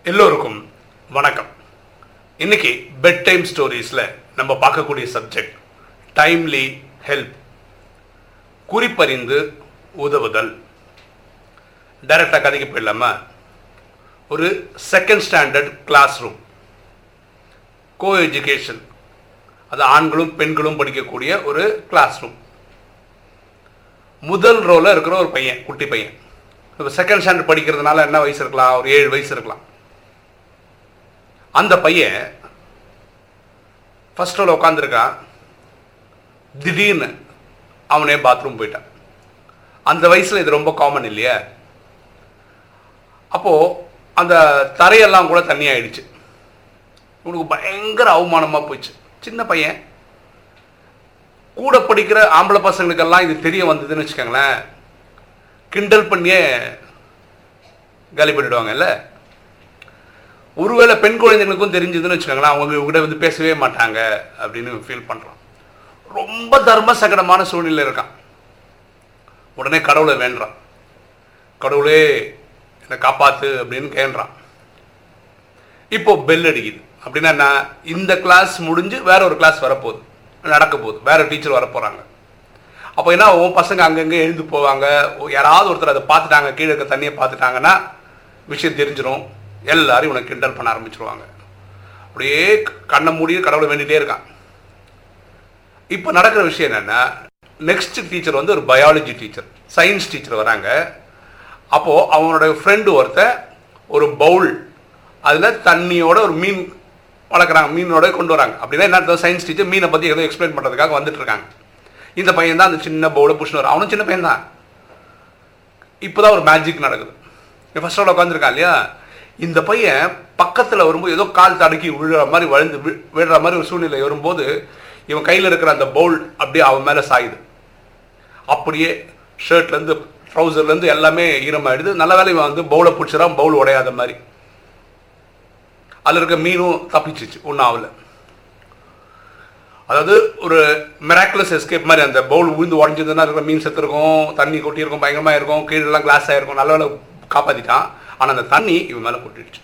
எல்லோருக்கும் வணக்கம் இன்னைக்கு பெட் டைம் ஸ்டோரிஸில் நம்ம பார்க்கக்கூடிய சப்ஜெக்ட் டைம்லி ஹெல்ப் குறிப்பறிந்து உதவுதல் டைரக்டாக கதைக்கு போயிடலாமா ஒரு second standard classroom co education அது ஆண்களும் பெண்களும் படிக்கக்கூடிய ஒரு கிளாஸ் ரூம் முதல் ரோவில் இருக்கிற ஒரு பையன் குட்டி பையன் இப்போ செகண்ட் ஸ்டாண்டர்ட் படிக்கிறதுனால என்ன வயசு இருக்கலாம் ஒரு ஏழு வயசு இருக்கலாம் அந்த பையன் ஃபர்ஸ்ட் ரோல உட்காந்துருக்கான் திடீர்னு அவனே பாத்ரூம் போயிட்டான் அந்த வயசில் இது ரொம்ப காமன் இல்லையா அப்போது அந்த தரையெல்லாம் கூட தண்ணி ஆயிடுச்சு இவனுக்கு பயங்கர அவமானமாக போச்சு சின்ன பையன் கூட படிக்கிற ஆம்பளை பசங்களுக்கெல்லாம் இது தெரிய வந்ததுன்னு வச்சுக்கோங்களேன் கிண்டல் பண்ணியே காலி பண்ணிடுவாங்கல்ல ஒருவேளை பெண் குழந்தைங்களுக்கும் தெரிஞ்சதுன்னு வச்சுக்கோங்களேன் அவங்க இவங்ககிட்ட வந்து பேசவே மாட்டாங்க அப்படின்னு ஃபீல் பண்ணுறான் ரொம்ப தர்ம சங்கடமான சூழ்நிலை இருக்கான் உடனே கடவுளை வேண்டுறான் கடவுளே என்னை காப்பாத்து அப்படின்னு கேட்குறான் இப்போ பெல் அடிக்குது அப்படின்னா என்ன இந்த கிளாஸ் முடிஞ்சு வேற ஒரு கிளாஸ் வரப்போகுது நடக்க போகுது வேற டீச்சர் வர போகிறாங்க அப்போ என்ன உன் பசங்க அங்கங்கே எழுந்து போவாங்க ஓ, யாராவது ஒருத்தர் அதை பார்த்துட்டாங்க கீழே இருக்க தண்ணியை பார்த்துட்டாங்கன்னா விஷயம் தெரிஞ்சிடும் எல்லாரும் இவனை கிண்டல் பண்ண ஆரம்பிச்சிருவாங்க அப்படியே க- கண்ணை மூடி கடவுளை வேண்டிகிட்டே இருக்கான் இப்போ நடக்கிற விஷயம் என்னன்னா நெக்ஸ்ட் டீச்சர் வந்து ஒரு பயாலஜி டீச்சர் சயின்ஸ் டீச்சர் வராங்க அப்போது அவனோட ஃப்ரெண்டு ஒருத்தன் ஒரு பவுல் அதில் தண்ணியோட ஒரு மீன் வளர்க்குறாங்க மீனோட கொண்டு வராங்க அப்படின்னா என்ன சயின்ஸ் டீச்சர் மீனை பற்றி ஏதோ எக்ஸ்பிளைன் பண்ணுறதுக்காக வந்துட்டு இருக்காங்க இந்த பையன் தான் அந்த சின்ன பவுலை புஷ்னு வரும் அவனும் சின்ன பையன் தான் இப்போதான் ஒரு மேஜிக் நடக்குது ஃபர்ஸ்ட் ரோல உட்காந்துருக்கான் இல்லையா இந்த பையன் பக்கத்தில் வரும்போது ஏதோ கால் தடுக்கி விழுற மாதிரி வழுந்து வி- விழுற மாதிரி ஒரு சூழ்நிலை வரும்போது இவன் கையில் இருக்கிற அந்த பவுல் அப்படியே அவன் மேலே சாயுது அப்படியே ஷர்ட்லேருந்து ட்ரௌசர்லேருந்து எல்லாமே ஈரமாயிடுது நல்ல வேலை இவன் வந்து பவுலை பிடிச்சிடான் பவுல் உடையாத மாதிரி அதில் இருக்க மீனும் தப்பிச்சிச்சு ஒன்றும் ஆகல அதாவது ஒரு மிராக்குலஸ் எஸ்கேப் மாதிரி அந்த பவுல் விழுந்து உடஞ்சதுன்னா இருக்கிற மீன் செத்துருக்கும் தண்ணி கொட்டியிருக்கும் பயங்கரமாக இருக்கும் கீழெல்லாம் கிளாஸ் ஆயிருக்கும் நல்ல வேலை காப்பாற்றிட்டான் ஆனால் அந்த தண்ணி இவன் மேலே கொட்டிடுச்சு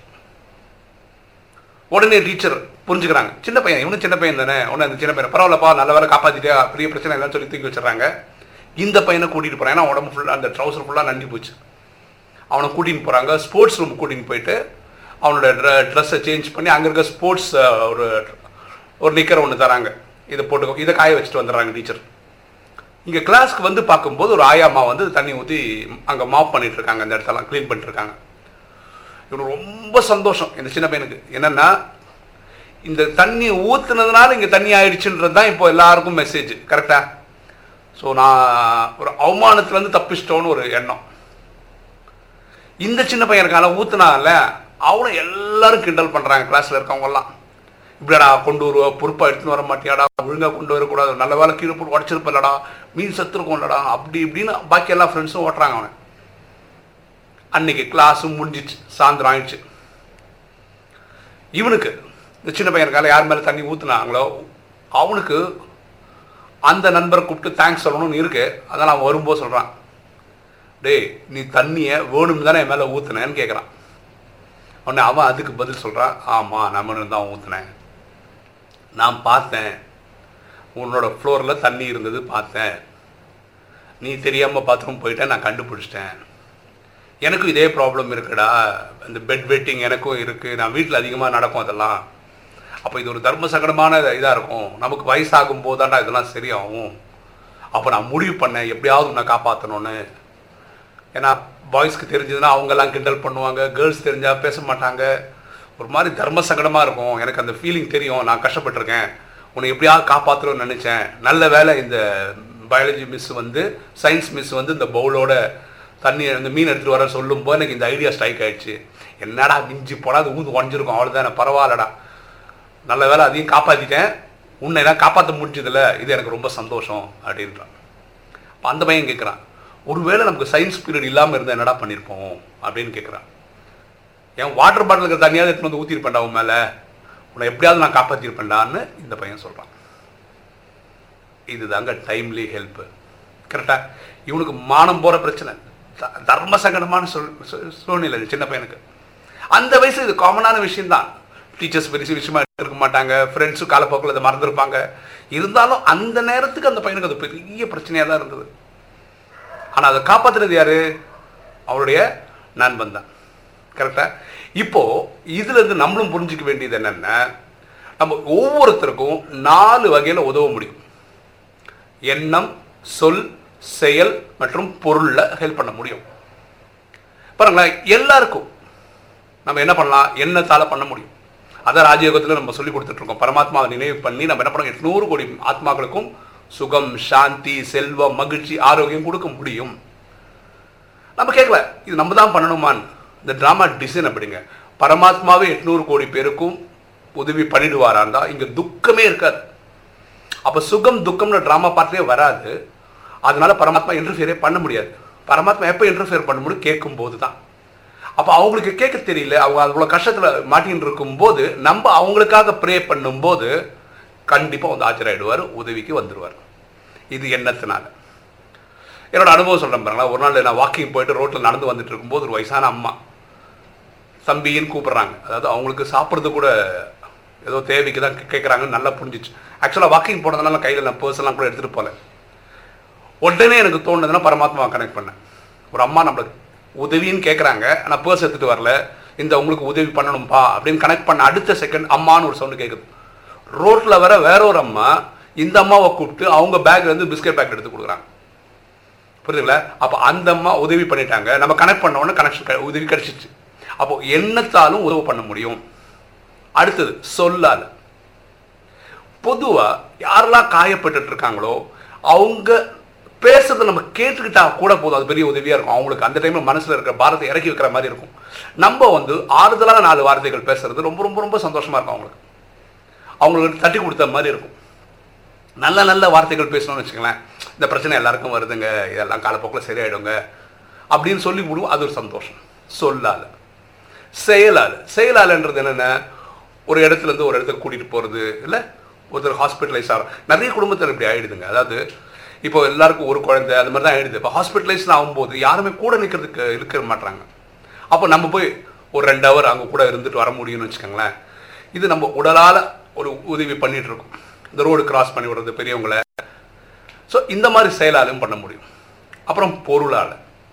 உடனே டீச்சர் புரிஞ்சுக்கிறாங்க சின்ன பையன் இவனும் சின்ன பையன் தானே உடனே அந்த சின்ன பையன் பரவாயில்லப்பா நல்ல வேலை காப்பாற்றிட்டே பெரிய பிரச்சனை இல்லைன்னு சொல்லி தூக்கி வச்சிடுறாங்க இந்த பையனை கூட்டிகிட்டு போகிறான் ஏன்னா உடம்பு ஃபுல்லாக அந்த ட்ரௌசர் ஃபுல்லாக நஞ்சு போச்சு அவனை கூட்டின்னு போகிறாங்க ஸ்போர்ட்ஸ் ரூம் கூட்டின்னு போயிட்டு அவனோட ட்ரெஸ்ஸை சேஞ்ச் பண்ணி அங்கே இருக்க ஸ்போர்ட்ஸ் ஒரு ஒரு நிக்கர் ஒன்று தராங்க இதை போட்டுக்கோ இதை காய வச்சுட்டு வந்துடுறாங்க டீச்சர் இங்கே கிளாஸ்க்கு வந்து பார்க்கும்போது ஒரு ஆயாம்மா வந்து தண்ணி ஊற்றி அங்கே மாப் பண்ணிட்டு இருக்காங்க அந்த இடத்தெல்லாம் க்ளீன் பண்ணிட்டு இருக்காங்க இவனுக்கு ரொம்ப சந்தோஷம் இந்த சின்ன பையனுக்கு என்னன்னா இந்த தண்ணி ஊத்துனதுனால இங்கே தண்ணி ஆயிடுச்சுன்றது தான் இப்போ எல்லாருக்கும் மெசேஜ் கரெக்டா ஸோ நான் ஒரு அவமானத்துலேருந்து தப்பிச்சிட்டோன்னு ஒரு எண்ணம் இந்த சின்ன பையன் இருக்கான ஊத்துனால அவனை எல்லாரும் கிண்டல் பண்ணுறாங்க கிளாஸில் இருக்கவங்கெல்லாம் இப்படிடா கொண்டு வருவ பொறுப்பாக எடுத்துன்னு வர மாட்டியாடா ஒழுங்காக கொண்டு வரக்கூடாது நல்ல வேலை கீழே போட்டு உடச்சிருப்பல்லடா மீன் செத்துருக்கோம்லடா அப்படி இப்படின்னு பாக்கி எல்லா ஃப்ரெண்ட்ஸும் ஓட்டுறாங்க அவனை அன்னைக்கு கிளாஸும் முடிஞ்சிச்சு சாயந்தரம் ஆயிடுச்சு இவனுக்கு இந்த சின்ன பையன் இருக்கால யார் மேலே தண்ணி ஊற்றுனாங்களோ அவனுக்கு அந்த நண்பரை கூப்பிட்டு தேங்க்ஸ் சொல்லணும்னு இருக்கு அதனால் அவன் வரும்போது சொல்கிறான் டேய் நீ தண்ணியை வேணும் தானே என் மேலே ஊற்றுனேன்னு கேட்குறான் உடனே அவன் அதுக்கு பதில் சொல்கிறான் ஆமாம் நம்ம தான் ஊற்றுனேன் நான் பார்த்தேன் உன்னோட ஃப்ளோரில் தண்ணி இருந்தது பார்த்தேன் நீ தெரியாமல் பாத்ரூம் போயிட்டேன் நான் கண்டுபிடிச்சிட்டேன் எனக்கும் இதே ப்ராப்ளம் இருக்குடா இந்த பெட் வெட்டிங் எனக்கும் இருக்குது நான் வீட்டில் அதிகமாக நடக்கும் அதெல்லாம் அப்போ இது ஒரு தர்ம சங்கடமான இதாக இருக்கும் நமக்கு வயசாகும் போதாண்டா இதெல்லாம் சரியாகும் அப்போ நான் முடிவு பண்ணேன் எப்படியாவது உன்னை காப்பாற்றணும்னு ஏன்னா பாய்ஸ்க்கு தெரிஞ்சதுன்னா அவங்கெல்லாம் கிண்டல் பண்ணுவாங்க கேர்ள்ஸ் தெரிஞ்சால் பேச மாட்டாங்க ஒரு மாதிரி தர்ம சங்கடமாக இருக்கும் எனக்கு அந்த ஃபீலிங் தெரியும் நான் கஷ்டப்பட்டிருக்கேன் உன்னை எப்படியாவது காப்பாற்றணும்னு நினச்சேன் நல்ல வேளை இந்த பயாலஜி மிஸ் வந்து சயின்ஸ் மிஸ் வந்து இந்த பவுலோட தண்ணி இந்த மீன் எடுத்துகிட்டு வர சொல்லும்போது எனக்கு இந்த ஐடியா ஸ்ட்ரைக் ஆயிடுச்சு என்னடா மிஞ்சி போடா அது ஊந்து உடஞ்சிருக்கும் அவ்வளோதானே பரவாயில்லடா நல்ல வேளை அதையும் காப்பாற்றிட்டேன் உன்னை எல்லாம் காப்பாற்ற முடிஞ்சதில்ல இது எனக்கு ரொம்ப சந்தோஷம் அப்படின்றான் அப்ப அந்த பையன் கேட்குறான் ஒருவேளை நமக்கு சயின்ஸ் பீரியட் இல்லாமல் இருந்தால் என்னடா பண்ணியிருப்போம் அப்படின்னு கேட்குறான் என் வாட்டர் பாட்டிலுக்கு தனியாவது எடுத்துன்னு வந்து ஊற்றிருப்பேன்டா உன் மேலே உன்னை எப்படியாவது நான் காப்பாற்றிருப்பேன்டான்னு இந்த பையன் சொல்கிறான் இதுதாங்க டைம்லி ஹெல்ப்பு கரெக்டாக இவனுக்கு மானம் போகிற பிரச்சனை த- தர்ம சங்கடமான சூழ் சூ- சூழ்நிலை இது சின்ன பையனுக்கு அந்த வயசு இது காமனான விஷயம்தான் டீச்சர்ஸ் பெரிய விஷயமா இருக்க மாட்டாங்க ஃப்ரெண்ட்ஸும் காலப்போக்கில் அதை மறந்துருப்பாங்க இருந்தாலும் அந்த நேரத்துக்கு அந்த பையனுக்கு அது பெரிய பிரச்சனையாக தான் இருந்தது ஆனால் அதை காப்பாற்றுறது யாரு அவருடைய நண்பன் தான் கரெக்டாக இப்போ இதுல இருந்து நம்மளும் புரிஞ்சுக்க வேண்டியது என்னன்னா நம்ம ஒவ்வொருத்தருக்கும் நாலு வகையில் உதவ முடியும் எண்ணம் சொல் செயல் மற்றும் பொருளில் ஹெல்ப் பண்ண முடியும் பாருங்களேன் எல்லாருக்கும் நம்ம என்ன பண்ணலாம் எண்ணத்தால பண்ண முடியும் அதான் ராஜயோகத்தில் நம்ம சொல்லி கொடுத்துட்டு இருக்கோம் பரமாத்மாவை நினைவு பண்ணி நம்ம என்ன பண்ணோம் எட்நூறு கோடி ஆத்மாக்களுக்கும் சுகம் சாந்தி செல்வம் மகிழ்ச்சி ஆரோக்கியம் கொடுக்க முடியும் நம்ம கேட்கல இது நம்ம தான் பண்ணணுமான்னு இந்த ட்ராமா டிசைன் அப்படிங்க பரமாத்மாவே எட்நூறு கோடி பேருக்கும் உதவி பண்ணிடுவாராண்டா இங்க துக்கமே இருக்காது அப்ப சுகம் துக்கம்னு ட்ராமா பார்ட்லேயே வராது அதனால பரமாத்மா இன்டர்ஃபியரே பண்ண முடியாது பரமாத்மா எப்போ இன்டர்ஃபியர் பண்ண முடியும் கேட்கும் போது தான் அப்போ அவங்களுக்கு கேட்க தெரியல அவங்க அவ்வளோ கஷ்டத்தில் மாட்டின்னு இருக்கும்போது நம்ம அவங்களுக்காக ப்ரே பண்ணும்போது கண்டிப்பாக வந்து ஆச்சரியாயிடுவார் உதவிக்கு வந்துடுவார் இது எண்ணத்தினால என்னோட அனுபவம் சொல்கிறேன் பாருங்களா ஒரு நாள் நான் வாக்கிங் போயிட்டு ரோட்டில் நடந்து வந்துட்டு இருக்கும்போது ஒரு வயசான அம்மா தம்பின்னு கூப்பிடுறாங்க அதாவது அவங்களுக்கு சாப்பிட்றது கூட ஏதோ தேவைக்கு தான் கேட்குறாங்கன்னு நல்லா புரிஞ்சிச்சு ஆக்சுவலாக வாக்கிங் போனதுனால கையில் நான் பர்சன்லாம் கூட எடுத்துகிட்டு போகல உடனே எனக்கு தோணுதுன்னா பரமாத்மாவை கனெக்ட் பண்ணேன் ஒரு அம்மா நம்மளுக்கு உதவின்னு கேட்குறாங்க ஆனால் பர்ஸ் எடுத்துகிட்டு வரல இந்த உங்களுக்கு உதவி பண்ணணும்ப்பா அப்படின்னு கனெக்ட் பண்ண அடுத்த செகண்ட் அம்மான்னு ஒரு சவுண்டு கேட்குது ரோட்டில் வர வேற ஒரு அம்மா இந்த அம்மாவை கூப்பிட்டு அவங்க பேக்ல இருந்து பிஸ்கட் பேக் எடுத்து கொடுக்குறாங்க புரியுதுங்களா அப்போ அந்த அம்மா உதவி பண்ணிட்டாங்க நம்ம கனெக்ட் பண்ண உடனே கனெக்ஷன் உதவி கிடைச்சிச்சு அப்போ எண்ணத்தாலும் உதவி பண்ண முடியும் அடுத்தது சொல்லால பொதுவா யாரெல்லாம் காயப்பட்டுட்டு இருக்காங்களோ அவங்க பேசுறதை நம்ம கேட்டுக்கிட்டா கூட போதும் அது பெரிய உதவியா இருக்கும் அவங்களுக்கு அந்த டைம்ல மனசுல இருக்கிற பாரத்தை இறக்கி வைக்கிற மாதிரி இருக்கும் நம்ம வந்து ஆறுதலான நாலு வார்த்தைகள் பேசுறது ரொம்ப ரொம்ப ரொம்ப சந்தோஷமா இருக்கும் அவங்களுக்கு அவங்களுக்கு தட்டி கொடுத்த மாதிரி இருக்கும் நல்ல நல்ல வார்த்தைகள் பேசணும்னு வச்சுங்களேன் இந்த பிரச்சனை எல்லாருக்கும் வருதுங்க இதெல்லாம் காலப்போக்கில் சரியாயிடுங்க அப்படின்னு சொல்லி விடுவோம் அது ஒரு சந்தோஷம் சொல்லால செயலால் செயலாளன்றது என்னென்ன ஒரு இடத்துல இருந்து ஒரு இடத்துக்கு கூட்டிகிட்டு போகிறது இல்லை ஒருத்தர் ஹாஸ்பிட்டலைஸ் ஆகும் நிறைய குடும்பத்தில் இப்படி ஆயிடுதுங்க அதாவது இப்போ எல்லாருக்கும் ஒரு குழந்தை அந்த மாதிரி தான் ஆயிடுது இப்போ ஹாஸ்பிட்டலைஸ் ஆகும்போது யாருமே கூட நிற்கிறதுக்கு இருக்க மாட்டாங்க அப்போ நம்ம போய் ஒரு ரெண்டு ஹவர் அங்கே கூட இருந்துட்டு வர முடியும்னு வச்சுக்கோங்களேன் இது நம்ம உடலால் ஒரு உதவி பண்ணிட்டு இருக்கோம் இந்த ரோடு கிராஸ் பண்ணி விடுறது பெரியவங்களை ஸோ இந்த மாதிரி செயலாலும் பண்ண முடியும் அப்புறம் பொருளால்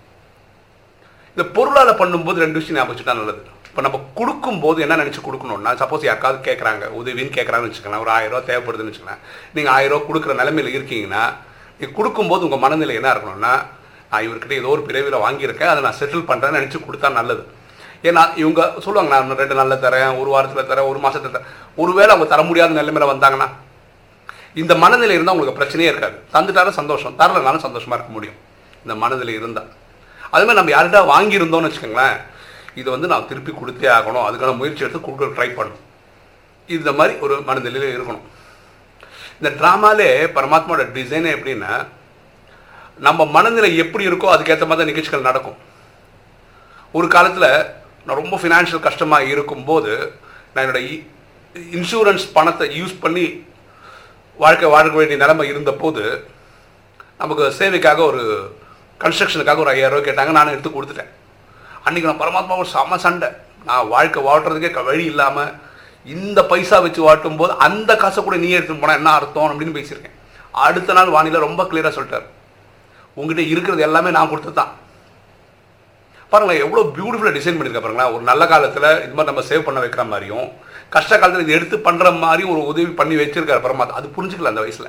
இந்த பொருளால் பண்ணும்போது ரெண்டு விஷயம் ஞாபகம் வச்சுட்டா நல்லது இப்போ நம்ம கொடுக்கும்போது என்ன நினச்சி கொடுக்கணும்னா சப்போஸ் யாருக்காவது கேட்குறாங்க உதவின்னு கேட்குறாங்கன்னு வச்சுக்கலாம் ஒரு ஆயிரம் ரூபா தேவைப்படுதுன்னு வச்சுக்கலாம் நீங்கள் ஆயிரம் ரூபா கொடுக்குற நிலைமையில் இருக்கீங்கன்னா நீங்கள் கொடுக்கும்போது உங்கள் மனநிலை என்ன இருக்கணும்னா நான் இவர்கிட்ட ஏதோ ஒரு பிறவியில் வாங்கியிருக்கேன் அதை நான் செட்டில் பண்ணுறேன்னு நினச்சி கொடுத்தா நல்லது ஏன்னா இவங்க சொல்லுவாங்க நான் இன்னும் ரெண்டு நாளில் தரேன் ஒரு வாரத்தில் தரேன் ஒரு மாதத்தில் தரேன் ஒருவேளை அவங்க தர முடியாத நிலைமையில வந்தாங்கன்னா இந்த மனநிலை இருந்தால் உங்களுக்கு பிரச்சனையே இருக்காது தந்துட்டாலும் சந்தோஷம் தரலனாலும் சந்தோஷமாக இருக்க முடியும் இந்த மனநிலை இருந்தால் அது மாதிரி நம்ம யார்கிட்ட வாங்கியிருந்தோம்னு வச்சுக்கோங்களேன் இதை வந்து நான் திருப்பி கொடுத்தே ஆகணும் அதுக்கான முயற்சி எடுத்து கொடுக்க ட்ரை பண்ணணும் இந்த மாதிரி ஒரு மனநிலையில் இருக்கணும் இந்த ட்ராமாலே பரமாத்மாவோட டிசைனே எப்படின்னா நம்ம மனநிலை எப்படி இருக்கோ அதுக்கேற்ற மாதிரி தான் நிகழ்ச்சிகள் நடக்கும் ஒரு காலத்தில் நான் ரொம்ப ஃபினான்ஷியல் கஷ்டமாக இருக்கும்போது நான் என்னோட இன்சூரன்ஸ் பணத்தை யூஸ் பண்ணி வாழ்க்கை வாழ வேண்டிய நிலைமை இருந்தபோது நமக்கு சேவைக்காக ஒரு கன்ஸ்ட்ரக்ஷனுக்காக ஒரு ஐயாயிரம் ரூபாய் கேட்டாங்க நான் எடுத்து கொடுத்துட்டேன் அன்றைக்கி நான் பரமாத்மா ஒரு செம சண்டை நான் வாழ்க்கை வாழ்கிறதுக்கே க- வழி இல்லாமல் இந்த பைசா வச்சு வாட்டும் போது அந்த காசை கூட நீ எடுத்துட்டு போனால் என்ன அர்த்தம் அப்படின்னு பேசியிருக்கேன் அடுத்த நாள் வானிலை ரொம்ப கிளியராக சொல்லிட்டார் உங்ககிட்ட இருக்கிறது எல்லாமே நான் கொடுத்தது தான் பாருங்களேன் எவ்வளோ பியூட்டிஃபுல்லாக டிசைன் பண்ணியிருக்க பாருங்களேன் ஒரு நல்ல காலத்தில் இது மாதிரி நம்ம சேவ் பண்ண வைக்கிற மாதிரியும் கஷ்ட காலத்தில் இது எடுத்து பண்ணுற மாதிரி ஒரு உதவி பண்ணி வச்சிருக்காரு பரமாத்மா அது புரிஞ்சுக்கல அந்த வயசில்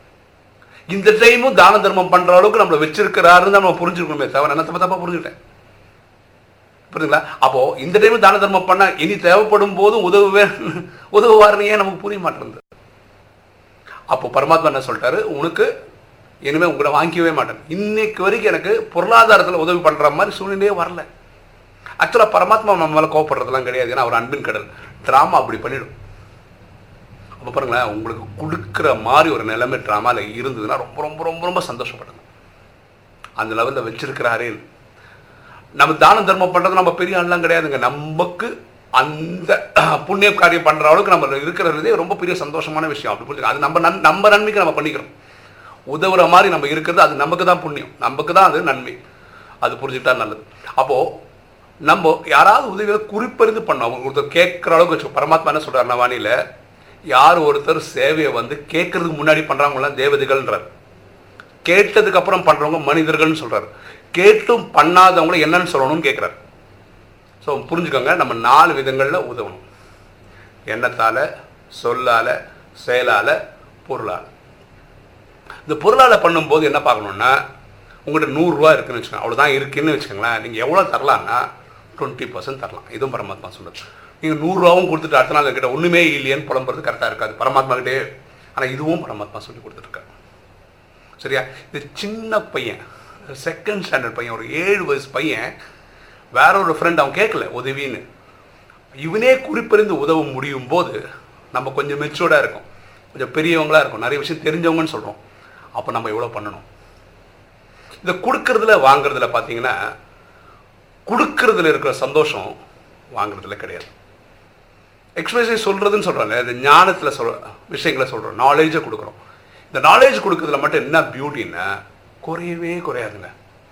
இந்த டைமும் தான தர்மம் பண்ணுற அளவுக்கு நம்மளை வச்சிருக்கிறாருன்னு நம்ம புரிஞ்சுக்கணுமே தவிர என்ன தப்பா தப்பா புரிஞ்சுக்கிட்டேன் புரியுதுங்களா அப்போ இந்த டைம் தான தர்மம் பண்ண இனி தேவைப்படும் போது உதவுவே உதவுவாருன்னு ஏன் நமக்கு புரிய மாட்டேங்குது அப்போ பரமாத்மா என்ன சொல்லிட்டாரு உனக்கு இனிமே உங்களை வாங்கிக்கவே மாட்டேன் இன்னைக்கு வரைக்கும் எனக்கு பொருளாதாரத்தில் உதவி பண்ற மாதிரி சூழ்நிலையே வரல ஆக்சுவலாக பரமாத்மா நம்ம மேலே கோவப்படுறதுலாம் கிடையாது ஏன்னா அவர் அன்பின் கடல் ட்ராமா அப்படி பண்ணிடும் அப்போ பாருங்களேன் உங்களுக்கு கொடுக்குற மாதிரி ஒரு நிலைமை ட்ராமாவில் இருந்ததுன்னா ரொம்ப ரொம்ப ரொம்ப ரொம்ப சந்தோஷப்படுங்க அந்த லெவலில் வச்சிருக்கிறாரேன்னு நம்ம தான தர்மம் பண்றது நம்ம பெரிய ஆள்லாம் கிடையாதுங்க நமக்கு அந்த புண்ணிய காரியம் பண்ற அளவுக்கு நம்ம இருக்கிறதே ரொம்ப பெரிய சந்தோஷமான விஷயம் அப்படி புரிஞ்சுக்க அது நம்ம நன் நம்ம நன்மைக்கு நம்ம பண்ணிக்கிறோம் உதவுற மாதிரி நம்ம இருக்கிறது அது நமக்கு தான் புண்ணியம் நமக்கு தான் அது நன்மை அது புரிஞ்சுக்கிட்டா நல்லது அப்போ நம்ம யாராவது உதவிகளை குறிப்பறிந்து பண்ணோம் அவங்க ஒருத்தர் கேட்குற அளவுக்கு வச்சு பரமாத்மா என்ன சொல்றாரு நவானியில் யார் ஒருத்தர் சேவையை வந்து கேட்கறதுக்கு முன்னாடி பண்றாங்கலாம் தேவதைகள்ன்றார் கேட்டதுக்கு அப்புறம் பண்றவங்க மனிதர்கள்னு சொல்றாரு கேட்டும் பண்ணாதவங்கள என்னன்னு சொல்லணும்னு கேட்குறாரு ஸோ புரிஞ்சுக்கோங்க நம்ம நாலு விதங்களில் உதவணும் எண்ணத்தால் சொல்லால் செயலால் பொருளால் இந்த பொருளால் பண்ணும்போது என்ன பார்க்கணுன்னா உங்கள்கிட்ட நூறுரூவா இருக்குன்னு வச்சுக்கோங்க அவ்வளோதான் இருக்குன்னு வச்சுக்கோங்களேன் நீங்கள் எவ்வளோ தரலான்னா டுவெண்ட்டி பர்சன்ட் தரலாம் இதுவும் பரமாத்மா சொல்லுது நீங்கள் நூறுரூவாவும் கொடுத்துட்டு அடுத்த நாள் கிட்ட ஒன்றுமே இல்லையேன்னு புலம்புறது கரெக்டாக இருக்காது பரமாத்மா கிட்டே ஆனால் இதுவும் பரமாத்மா சொல்லி கொடுத்துருக்காரு சரியா இது சின்ன பையன் செகண்ட் ஸ்டாண்டர்ட் பையன் ஒரு ஏழு வயசு பையன் வேற ஒரு ஃப்ரெண்ட் அவன் கேட்கல உதவின்னு இவனே குறிப்பறிந்து உதவ முடியும் போது நம்ம கொஞ்சம் மெச்சூர்டாக இருக்கும் கொஞ்சம் பெரியவங்களா இருக்கும் நிறைய விஷயம் தெரிஞ்சவங்கன்னு சொல்கிறோம் அப்போ நம்ம எவ்வளோ பண்ணணும் இந்த கொடுக்கறதுல வாங்குறதுல பார்த்தீங்கன்னா கொடுக்கறதுல இருக்கிற சந்தோஷம் வாங்குறதுல கிடையாது எக்ஸ்பிரஷன் சொல்கிறதுன்னு சொல்கிறாங்க இந்த ஞானத்தில் சொல் விஷயங்களை சொல்கிறோம் நாலேஜை கொடுக்குறோம் இந்த நாலேஜ் கொடுக்கறதுல மட்டும் என்ன பியூட்டின்னா குறையவே குறையாதுங்க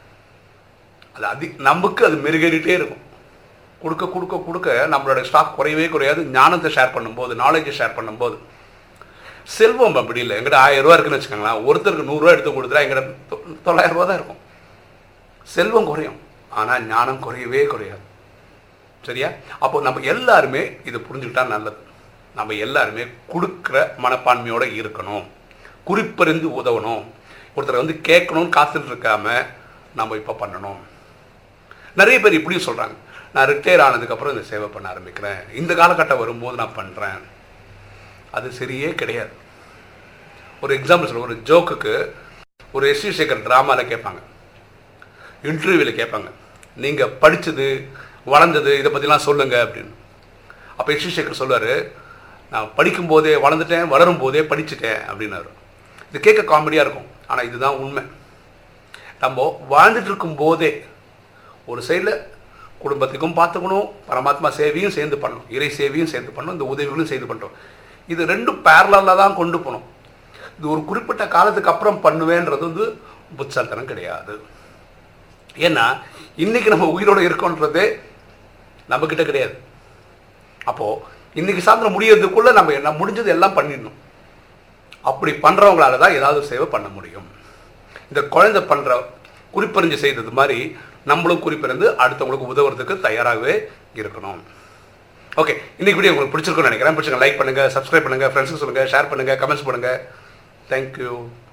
அது அதி நமக்கு அது மெருகேறிட்டே இருக்கும் கொடுக்க கொடுக்க கொடுக்க நம்மளோட ஸ்டாக் குறையவே குறையாது ஞானத்தை ஷேர் பண்ணும்போது நாலேஜை ஷேர் பண்ணும்போது செல்வம் அப்படி இல்லை எங்கிட்ட ஆயிரம் ரூபா இருக்குன்னு வச்சுக்கோங்களேன் ஒருத்தருக்கு நூறுரூவா எடுத்து கொடுத்துட்டா எங்கிட்ட தொ- தொள்ளாயிரம் ரூபா தான் இருக்கும் செல்வம் குறையும் ஆனால் ஞானம் குறையவே குறையாது சரியா அப்போ நம்ம எல்லாருமே இதை புரிஞ்சுக்கிட்டா நல்லது நம்ம எல்லாருமே கொடுக்குற மனப்பான்மையோட இருக்கணும் குறிப்பறிந்து உதவணும் ஒருத்தரை வந்து கேட்கணும்னு காத்துட்டு இருக்காம நம்ம இப்போ பண்ணணும் நிறைய பேர் இப்படியும் சொல்கிறாங்க நான் ரிட்டையர் ஆனதுக்கப்புறம் இந்த சேவை பண்ண ஆரம்பிக்கிறேன் இந்த காலகட்டம் வரும்போது நான் பண்ணுறேன் அது சரியே கிடையாது ஒரு எக்ஸாம்பிள் சொல்ல ஒரு ஜோக்குக்கு ஒரு எஸ் வி சேகர் ட்ராமாவில் கேட்பாங்க இன்டர்வியூவில் கேட்பாங்க நீங்கள் படித்தது வளர்ந்தது இதை பற்றிலாம் சொல்லுங்கள் அப்படின்னு அப்போ எஸ் வி சேகர் சொல்லுவார் நான் படிக்கும்போதே வளர்ந்துட்டேன் வளரும் போதே படிச்சுட்டேன் அப்படின்னாரு இது கேட்க காமெடியாக இருக்கும் ஆனால் இதுதான் உண்மை நம்ம வாழ்ந்துட்டு இருக்கும் போதே ஒரு சைடில் குடும்பத்துக்கும் பார்த்துக்கணும் பரமாத்மா சேவையும் சேர்ந்து பண்ணணும் இறை சேவையும் சேர்ந்து பண்ணணும் இந்த உதவிகளும் செய்து பண்ணுறோம் இது ரெண்டும் பேரலாக தான் கொண்டு போகணும் இது ஒரு குறிப்பிட்ட காலத்துக்கு அப்புறம் பண்ணுவேன்றது வந்து புத்தால்தனம் கிடையாது ஏன்னா இன்னைக்கு நம்ம உயிரோட இருக்கோன்றதே நம்மக்கிட்ட கிடையாது அப்போது இன்னைக்கு சாயந்தரம் முடியறதுக்குள்ளே நம்ம என்ன முடிஞ்சது எல்லாம் பண்ணிடணும் அப்படி பண்ணுறவங்களால தான் ஏதாவது சேவை பண்ண முடியும் இந்த குழந்தை பண்ணுற குறிப்பறிஞ்சு செய்தது மாதிரி நம்மளும் குறிப்பிருந்து அடுத்தவங்களுக்கு உதவுறதுக்கு தயாராகவே இருக்கணும் ஓகே இன்னைக்கு வீடியோ உங்களுக்கு பிடிச்சிருக்கும்னு நினைக்கிறேன் பிடிச்சிங்க லைக் பண்ணுங்கள் சப்ஸ்கிரைப் பண்ணுங்கள் ஃப்ரெண்ட்ஸுக்கு சொல்லுங்கள் ஷேர் பண்ணுங்கள் கமெண்ட்ஸ் பண்ணுங்கள் தேங்க்யூ